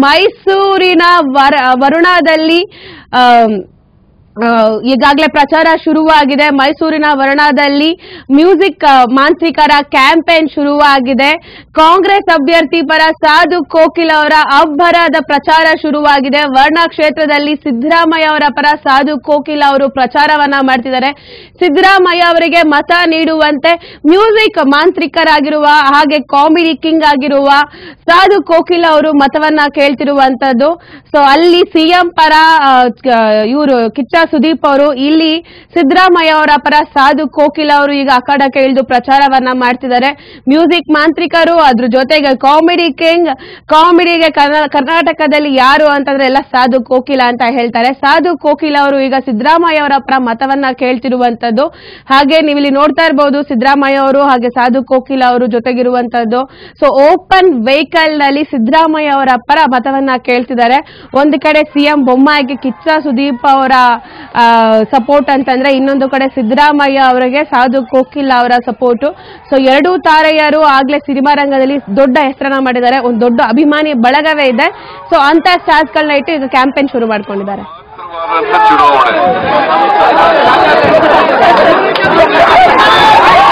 ಮೈಸೂರಿನ ವರ ವರುಣಾದಲ್ಲಿ ಆಮ್, ಆ, ಈಗಾಗಲೇ ಪ್ರಚಾರ ಶುರುವಾಗಿದೆ ಮೈಸೂರಿನ ವರ್ಣದಲ್ಲಿ ಮ್ಯೂಸಿಕ್ ಆ, ಮಾಂತ್ರಿಕರ ಕ್ಯಾಂಪೇನ್ ಶುರುವಾಗಿದೆ ಕಾಂಗ್ರೆಸ್ ಅಭ್ಯರ್ಥಿ ಪರ ಸಾಧು ಕೋಕಿಲ್ ಅವರ ಅಬ್ಬರದ ಪ್ರಚಾರ ಶುರುವಾಗಿದೆ ವರ್ಣ ಕ್ಷೇತ್ರದಲ್ಲಿ ಸಿದ್ದರಾಮಯ್ಯ ಅವರ ಪರ ಸಾಧು ಕೋಕಿಲ್ ಅವರು ಪ್ರಚಾರವನ್ನ ಮಾಡ್ತಿದ್ದಾರೆ ಸಿದ್ದರಾಮಯ್ಯ ಅವರಿಗೆ ಮತ ನೀಡುವಂತೆ ಮ್ಯೂಸಿಕ್ ಮಾಂತ್ರಿಕರಾಗಿರುವ ಹಾಗೆ ಕಾಮಿಡಿ ಕಿಂಗ್ ಆಗಿರುವ ಸಾಧು ಕೋಕಿಲ್ ಅವರು ಮತವನ್ನ ಕೇಳ್ತಿರುವಂತದ್ದು ಸೊ ಅಲ್ಲಿ ಸಿಎಂ ಪರ ಇವರು ಕಿಚ್ಚ ಸುದೀಪ್ ಅವರು ಇಲ್ಲಿ ಸಿದ್ದರಾಮಯ್ಯ ಅವರ ಪರ ಸಾಧು ಕೋಕಿಲ್ ಅವರು ಈಗ ಅಖಾಡಕ್ಕೆ ಇಳಿದು ಪ್ರಚಾರವನ್ನ ಮಾಡ್ತಿದ್ದಾರೆ ಮ್ಯೂಸಿಕ್ ಮಾಂತ್ರಿಕರು ಅದ್ರ ಜೊತೆಗೆ ಕಾಮಿಡಿ ಕಿಂಗ್ ಕಾಮಿಡಿಗೆ ಕರ್ನಾಟಕದಲ್ಲಿ ಯಾರು ಅಂತಂದ್ರೆ ಎಲ್ಲ ಸಾಧು ಕೋಕಿಲ ಅಂತ ಹೇಳ್ತಾರೆ ಸಾಧು ಕೋಕಿಲ ಅವರು ಈಗ ಸಿದ್ದರಾಮಯ್ಯ ಅವರ ಪರ ಮತವನ್ನ ಕೇಳ್ತಿರುವಂತದ್ದು ಹಾಗೆ ನೀವು ಇಲ್ಲಿ ನೋಡ್ತಾ ಇರಬಹುದು ಸಿದ್ದರಾಮಯ್ಯ ಅವರು ಹಾಗೆ ಸಾಧು ಕೋಕಿಲ ಅವರು ಜೊತೆಗಿರುವಂತದ್ದು ಸೊ ಓಪನ್ ವೆಹಿಕಲ್ ನಲ್ಲಿ ಸಿದ್ದರಾಮಯ್ಯ ಅವರ ಪರ ಮತವನ್ನ ಕೇಳ್ತಿದ್ದಾರೆ ಒಂದು ಕಡೆ ಸಿಎಂ ಬೊಮ್ಮಾಯಿಗೆ ಕಿಚ್ಚ ಸುದೀಪ್ ಅವರ ಸಪೋರ್ಟ್ ಅಂತಂದ್ರೆ ಇನ್ನೊಂದು ಕಡೆ ಸಿದ್ದರಾಮಯ್ಯ ಅವರಿಗೆ ಸಾಧು ಕೋಕಿಲ್ ಅವರ ಸಪೋರ್ಟ್ ಸೊ ಎರಡೂ ತಾರೆಯರು ಆಗ್ಲೇ ಸಿನಿಮಾ ರಂಗದಲ್ಲಿ ದೊಡ್ಡ ಹೆಸರನ್ನ ಮಾಡಿದ್ದಾರೆ ಒಂದು ದೊಡ್ಡ ಅಭಿಮಾನಿ ಬಳಗವೇ ಇದೆ ಸೊ ಅಂತ ಸ್ಟಾರ್ಸ್ಗಳನ್ನ ಇಟ್ಟು ಈಗ ಕ್ಯಾಂಪೇನ್ ಶುರು ಮಾಡ್ಕೊಂಡಿದ್ದಾರೆ ಚುನಾವಣೆ